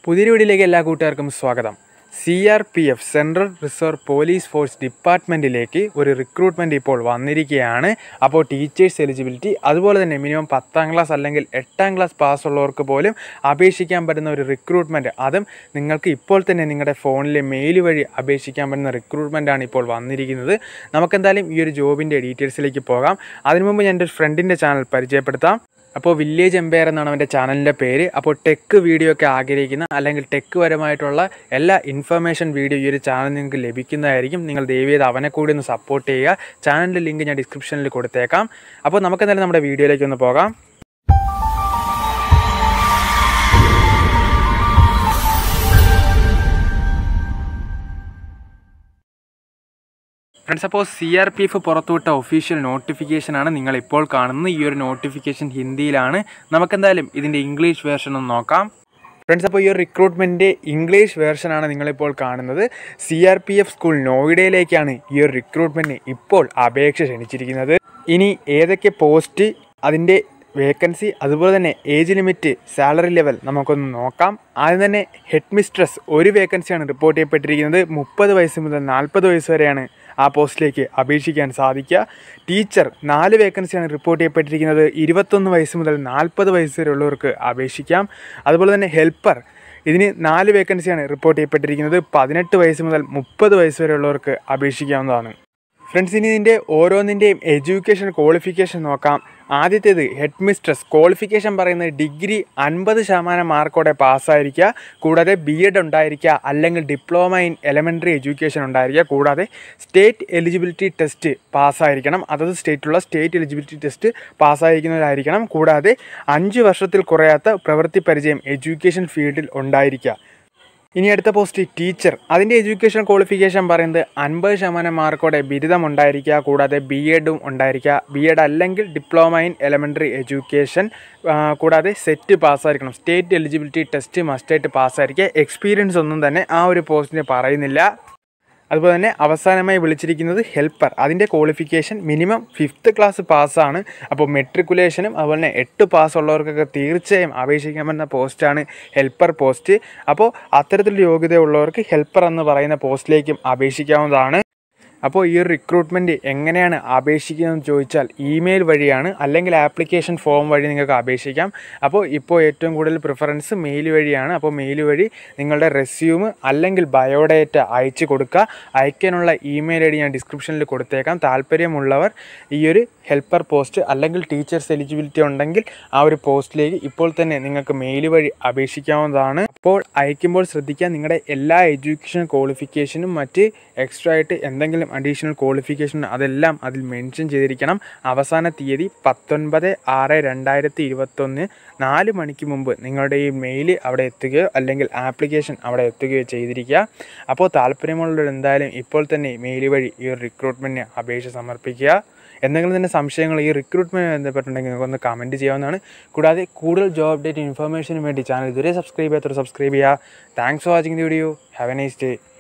പുതിയ വീഡിയോയിലേക്ക് എല്ലാ കൂട്ടുകാർക്കും സ്വാഗതം C R P F central reserve police force ഡിപ്പാർട്ട്മെൻറ്റിലേക്ക് ഒരു റിക്രൂട്ട്മെൻറ്റ് ഇപ്പോൾ വന്നിരിക്കുകയാണ് അപ്പോൾ ടീച്ചേഴ്സ് എലിജിബിലിറ്റി അതുപോലെ തന്നെ മിനിമം പത്താം ക്ലാസ് അല്ലെങ്കിൽ എട്ടാം ക്ലാസ് പാസ്സുള്ളവർക്ക് പോലും അപേക്ഷിക്കാൻ പറ്റുന്ന ഒരു റിക്രൂട്ട്മെൻറ്റ് അതും നിങ്ങൾക്ക് ഇപ്പോൾ തന്നെ നിങ്ങളുടെ ഫോണിലെ മെയിൽ വഴി അപേക്ഷിക്കാൻ പറ്റുന്ന റിക്രൂട്ട്മെൻറ്റാണ് ഇപ്പോൾ വന്നിരിക്കുന്നത് നമുക്കെന്തായാലും ഈ ഒരു ജോബിൻ്റെ ഡീറ്റെയിൽസിലേക്ക് പോകാം അതിനു മുമ്പ് ഞാൻ എൻ്റെ ഒരു ഫ്രണ്ടിൻ്റെ ചാനൽ പരിചയപ്പെടുത്താം അപ്പോൾ വില്ലേജ് എംപയർ എന്നാണ് അവൻ്റെ ചാനലിൻ്റെ പേര് അപ്പോൾ ടെക്ക് വീഡിയോ ഒക്കെ ആഗ്രഹിക്കുന്ന അല്ലെങ്കിൽ ടെക്ക് പരമായിട്ടുള്ള എല്ലാ ഇൻഫർമേഷൻ വീഡിയോ ഈ ഒരു ചാനൽ നിങ്ങൾക്ക് ലഭിക്കുന്നതായിരിക്കും നിങ്ങൾ ദയവേത് അവനെ കൂടി ഒന്ന് സപ്പോർട്ട് ചെയ്യുക ചാനലിൻ്റെ ലിങ്ക് ഞാൻ ഡിസ്ക്രിപ്ഷനിൽ കൊടുത്തേക്കാം അപ്പോൾ നമുക്ക് എന്തായാലും നമ്മുടെ വീഡിയോയിലേക്ക് ഒന്ന് പോകാം ഫ്രണ്ട്സ് അപ്പോൾ സി ആർ പി എഫ് പുറത്തുവിട്ട ഒഫീഷ്യൽ നോട്ടിഫിക്കേഷനാണ് നിങ്ങൾ ഇപ്പോൾ കാണുന്നത് ഈ ഒരു നോട്ടിഫിക്കേഷൻ ഹിന്ദിയിലാണ് നമുക്കെന്തായാലും ഇതിൻ്റെ ഇംഗ്ലീഷ് വേർഷൻ ഒന്ന് നോക്കാം ഫ്രണ്ട്സ് അപ്പോൾ ഈ ഒരു റിക്രൂട്ട്മെൻറ്റിൻ്റെ ഇംഗ്ലീഷ് വേർഷനാണ് നിങ്ങളിപ്പോൾ കാണുന്നത് C R P F school നോയിഡയിലേക്കാണ് ഈ ഒരു റിക്രൂട്ട്മെൻറ്റിന് ഇപ്പോൾ അപേക്ഷ ക്ഷണിച്ചിരിക്കുന്നത് ഇനി ഏതൊക്കെ പോസ്റ്റ് അതിൻ്റെ വേക്കൻസി അതുപോലെ തന്നെ ഏജ് ലിമിറ്റ് സാലറി ലെവൽ നമുക്കൊന്ന് നോക്കാം ആദ്യം തന്നെ ഹെഡ് മിസ്ട്രസ് ഒരു വേക്കൻസിയാണ് റിപ്പോർട്ട് ചെയ്യപ്പെട്ടിരിക്കുന്നത് മുപ്പത് വയസ്സ് മുതൽ നാൽപ്പത് വയസ്സ് വരെയാണ് ആ പോസ്റ്റിലേക്ക് അപേക്ഷിക്കാൻ സാധിക്കുക ടീച്ചർ നാല് വേക്കൻസിയാണ് റിപ്പോർട്ട് ചെയ്യപ്പെട്ടിരിക്കുന്നത് ഇരുപത്തൊന്ന് വയസ്സ് മുതൽ നാൽപ്പത് വയസ്സ് വരെ ഉള്ളവർക്ക് അപേക്ഷിക്കാം അതുപോലെ തന്നെ ഹെൽപ്പർ ഇതിന് നാല് വേക്കൻസിയാണ് റിപ്പോർട്ട് ചെയ്യപ്പെട്ടിരിക്കുന്നത് പതിനെട്ട് വയസ്സ് മുതൽ മുപ്പത് വയസ്സ് വരെ ഉള്ളവർക്ക് അപേക്ഷിക്കാവുന്നതാണ് ഫ്രണ്ട്സ് ഇനി ഇതിൻ്റെ ഓരോന്നിൻ്റെയും എഡ്യൂക്കേഷൻ ക്വാളിഫിക്കേഷൻ നോക്കാം ആദ്യത്തേത് ഹെഡ് മിസ്ട്രസ് ക്വാളിഫിക്കേഷൻ പറയുന്നത് ഡിഗ്രി അൻപത് ശതമാനം മാർക്കോടെ പാസ്സായിരിക്കുക കൂടാതെ ബി എഡ് ഉണ്ടായിരിക്കുക അല്ലെങ്കിൽ ഡിപ്ലോമ ഇൻ എലമെൻ്ററി എഡ്യൂക്കേഷൻ ഉണ്ടായിരിക്കുക കൂടാതെ സ്റ്റേറ്റ് എലിജിബിലിറ്റി ടെസ്റ്റ് പാസ്സായിരിക്കണം അതത് സ്റ്റേറ്റിലുള്ള സ്റ്റേറ്റ് എലിജിബിലിറ്റി ടെസ്റ്റ് പാസ്സായിരിക്കുന്നവരായിരിക്കണം കൂടാതെ അഞ്ച് വർഷത്തിൽ കുറയാത്ത പ്രവൃത്തി പരിചയം എഡ്യൂക്കേഷൻ ഫീൽഡിൽ ഉണ്ടായിരിക്കുക ഇനി അടുത്ത പോസ്റ്റ് ടീച്ചർ അതിൻ്റെ എഡ്യൂക്കേഷൻ ക്വാളിഫിക്കേഷൻ പറയുന്നത് അൻപത് ശതമാനം മാർക്കോടെ ബിരുദം ഉണ്ടായിരിക്കുക കൂടാതെ ബി എഡും ഉണ്ടായിരിക്കുക ബി എഡ് അല്ലെങ്കിൽ ഡിപ്ലോമ ഇൻ എലമെൻ്ററി എഡ്യൂക്കേഷൻ കൂടാതെ സെറ്റ് പാസ്സായിരിക്കണം സ്റ്റേറ്റ് എലിജിബിലിറ്റി ടെസ്റ്റ് മസ്റ്റായിട്ട് പാസ്സായിരിക്കുക എക്സ്പീരിയൻസ് ഒന്നും തന്നെ ആ ഒരു പോസ്റ്റിന് പറയുന്നില്ല അതുപോലെ തന്നെ അവസാനമായി വിളിച്ചിരിക്കുന്നത് ഹെൽപ്പർ അതിൻ്റെ ക്വാളിഫിക്കേഷൻ മിനിമം ഫിഫ്ത്ത് ക്ലാസ് പാസ്സാണ് അപ്പോൾ മെട്രിക്കുലേഷനും അതുപോലെ തന്നെ എട്ട് പാസ് ഉള്ളവർക്കൊക്കെ തീർച്ചയായും അപേക്ഷിക്കാൻ പറ്റുന്ന പോസ്റ്റാണ് ഹെൽപ്പർ പോസ്റ്റ് അപ്പോൾ അത്തരത്തിലുള്ള യോഗ്യതയുള്ളവർക്ക് ഹെൽപ്പർ എന്ന് പറയുന്ന പോസ്റ്റിലേക്കും അപേക്ഷിക്കാവുന്നതാണ് അപ്പോൾ ഈ ഒരു റിക്രൂട്ട്മെൻറ്റ് എങ്ങനെയാണ് അപേക്ഷിക്കുന്നതെന്ന് ചോദിച്ചാൽ ഇമെയിൽ വഴിയാണ് അല്ലെങ്കിൽ ആപ്ലിക്കേഷൻ ഫോം വഴി നിങ്ങൾക്ക് അപേക്ഷിക്കാം അപ്പോൾ ഇപ്പോൾ ഏറ്റവും കൂടുതൽ പ്രിഫറൻസ് മെയിൽ വഴിയാണ് അപ്പോൾ മെയിൽ വഴി നിങ്ങളുടെ റെസ്യൂം അല്ലെങ്കിൽ ബയോഡേറ്റ അയച്ചു കൊടുക്കുക അയക്കാനുള്ള ഇമെയിൽ ഐ ഡി ഞാൻ ഡിസ്ക്രിപ്ഷനിൽ കൊടുത്തേക്കാം താല്പര്യമുള്ളവർ ഈ ഒരു ഹെൽപ്പർ പോസ്റ്റ് അല്ലെങ്കിൽ ടീച്ചേഴ്സ് എലിജിബിലിറ്റി ഉണ്ടെങ്കിൽ ആ ഒരു പോസ്റ്റിലേക്ക് ഇപ്പോൾ തന്നെ നിങ്ങൾക്ക് മെയിൽ വഴി അപേക്ഷിക്കാവുന്നതാണ് അപ്പോൾ അയക്കുമ്പോൾ ശ്രദ്ധിക്കുക നിങ്ങളുടെ എല്ലാ എഡ്യൂക്കേഷൻ ക്വാളിഫിക്കേഷനും മറ്റ് എക്സ്ട്രാ ആയിട്ട് എന്തെങ്കിലും അഡീഷണൽ ക്വാളിഫിക്കേഷൻ അതെല്ലാം അതിൽ മെൻഷൻ ചെയ്തിരിക്കണം അവസാന തീയതി പത്തൊൻപത് ആറ് രണ്ടായിരത്തി ഇരുപത്തൊന്ന് നാല് മണിക്ക് മുമ്പ് നിങ്ങളുടെ ഈ മെയിൽ അവിടെ എത്തുകയോ അല്ലെങ്കിൽ ആപ്ലിക്കേഷൻ അവിടെ എത്തുകയോ ചെയ്തിരിക്കുക അപ്പോൾ താല്പര്യമുള്ളവർ എന്തായാലും ഇപ്പോൾ തന്നെ മെയിൽ വഴി ഈ ഒരു റിക്രൂട്ട്മെൻറ്റിന് അപേക്ഷ സമർപ്പിക്കുക എന്തെങ്കിലും തന്നെ സംശയങ്ങൾ ഈ റിക്രൂട്ട്മെൻറ്റ് ബന്ധപ്പെട്ടുണ്ടെങ്കിൽ നിങ്ങൾക്ക് ഒന്ന് കമൻറ്റ് ചെയ്യാവുന്നതാണ് കൂടാതെ കൂടുതൽ ജോബ് അപ്ഡേറ്റ് ഇൻഫർമേഷന് വേണ്ടി ചാനൽ ഇതുവരെ സബ്സ്ക്രൈബ് ചെയ്യാത്തവർ സബ്സ്ക്രൈബ് ചെയ്യുക thanks for watching the video have a nice day